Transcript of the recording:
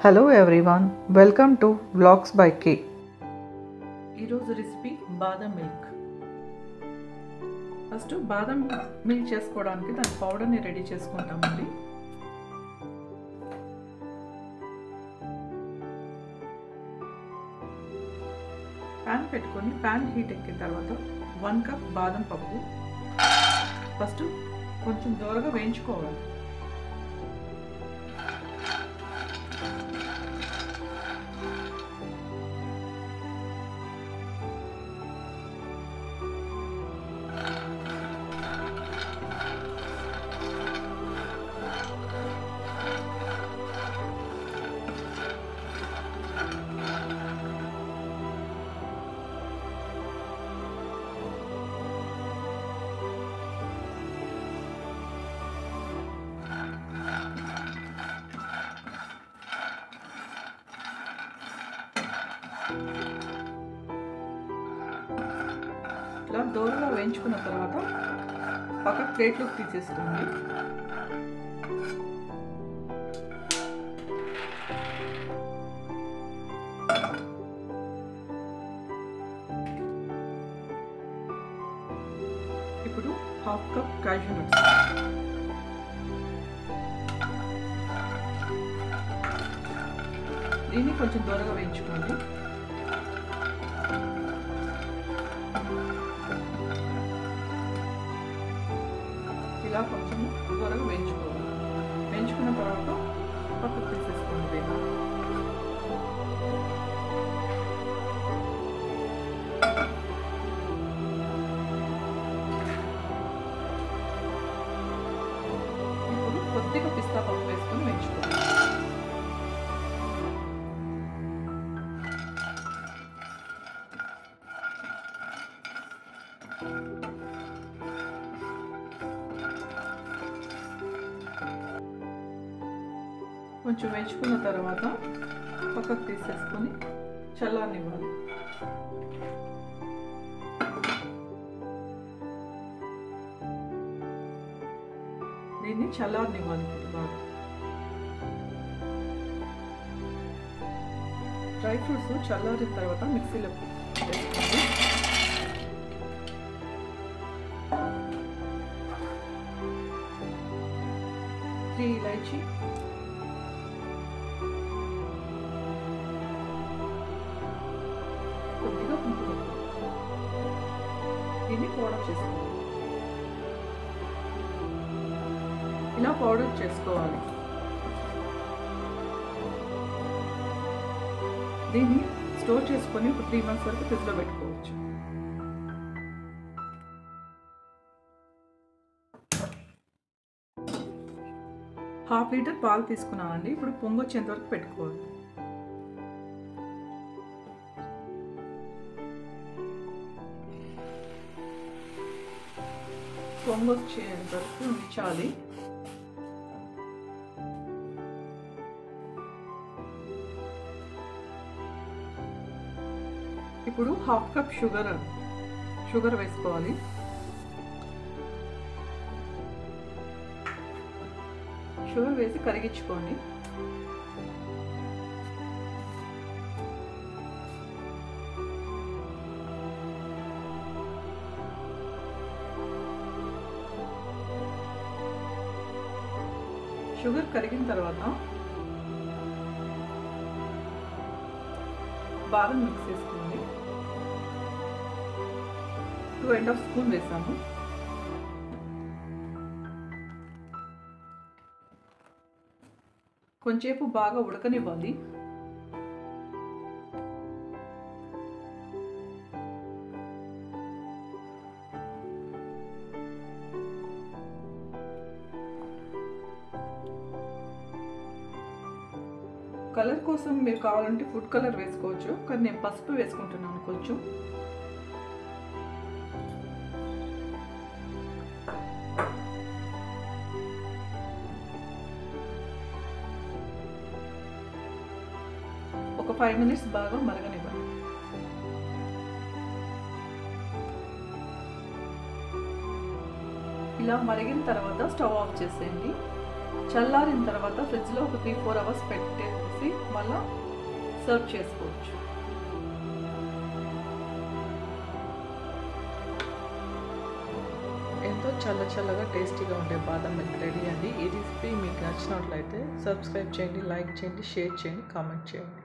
hello everyone welcome to vlogs by K ఈరోజు recipe బాదం milk first బాదం milk చేసుకోవడానికి దాని పౌడర్ని రెడీ చేసుకుంటామండి ప్యాన్ పెట్టుకొని ప్యాన్ హీట్ ఎక్కిన తర్వాత వన్ కప్ బాదం పప్పు ఫస్ట్ కొంచెం దూరగా వేయించుకోవాలి ఇలా దూరంగా వేయించుకున్న తర్వాత పక్క ప్లేట్లోకి తీసేసుకోండి ఇప్పుడు హాఫ్ కప్ కాజు నట్స్ దీన్ని కొంచెం దూరంగా వేయించుకోండి ఇలా కొంచెం త్వరగా వేయించుకోవాలి వేయించుకున్న తర్వాత పక్కకు తీసేసుకోండి దీన్ని ఇప్పుడు కొద్దిగా పిస్తా పప్పు వేసుకొని వేయించుకోవాలి కొంచెం వేయించుకున్న తర్వాత పక్కకు తీసేసుకొని చల్లారనివ్వాలి దీన్ని చల్లారనివ్వాలి ఇప్పుడు బాగా డ్రై ఫ్రూట్స్ చల్లారిన తర్వాత మిక్సీలో వేసుకోండి త్రీ ఇలాచీ కొద్దిగా కుంకుమ దీన్ని పౌడర్ చేసుకోవాలి ఇలా పౌడర్ చేసుకోవాలి దీన్ని స్టోర్ చేసుకొని ఒక త్రీ మంత్స్ వరకు ఫ్రిడ్జ్లో పెట్టుకోవచ్చు హాఫ్ లీటర్ పాలు తీసుకున్నానండి ఇప్పుడు పొంగు వచ్చేంత వరకు పెట్టుకోవాలి పొంగు వచ్చేంత వరకు ఉంచాలి ఇప్పుడు హాఫ్ కప్ షుగర్ షుగర్ వేసుకోవాలి షుగర్ వేసి కరిగించుకోండి షుగర్ కరిగిన తర్వాత బాదం మిక్స్ చేసుకోండి టూ అండ్ హాఫ్ స్పూన్ వేసాము కొంచెంసేపు బాగా ఉడకనివ్వాలి కలర్ కోసం మీరు కావాలంటే ఫుడ్ కలర్ వేసుకోవచ్చు కానీ నేను పసుపు వేసుకుంటున్నాను కొంచెం ఒక ఫైవ్ మినిట్స్ బాగా మరగనివ్వండి ఇలా మరిగిన తర్వాత స్టవ్ ఆఫ్ చేసేయండి చల్లారిన తర్వాత ఫ్రిడ్జ్లో ఒక త్రీ ఫోర్ అవర్స్ పెట్టేసి మళ్ళీ సర్వ్ చేసుకోవచ్చు ఎంతో చల్ల చల్లగా టేస్టీగా ఉండే బాదం మిల్క్ రెడీ అండి ఈ రెసిపీ మీకు నచ్చినట్లయితే సబ్స్క్రైబ్ చేయండి లైక్ చేయండి షేర్ చేయండి కామెంట్ చేయండి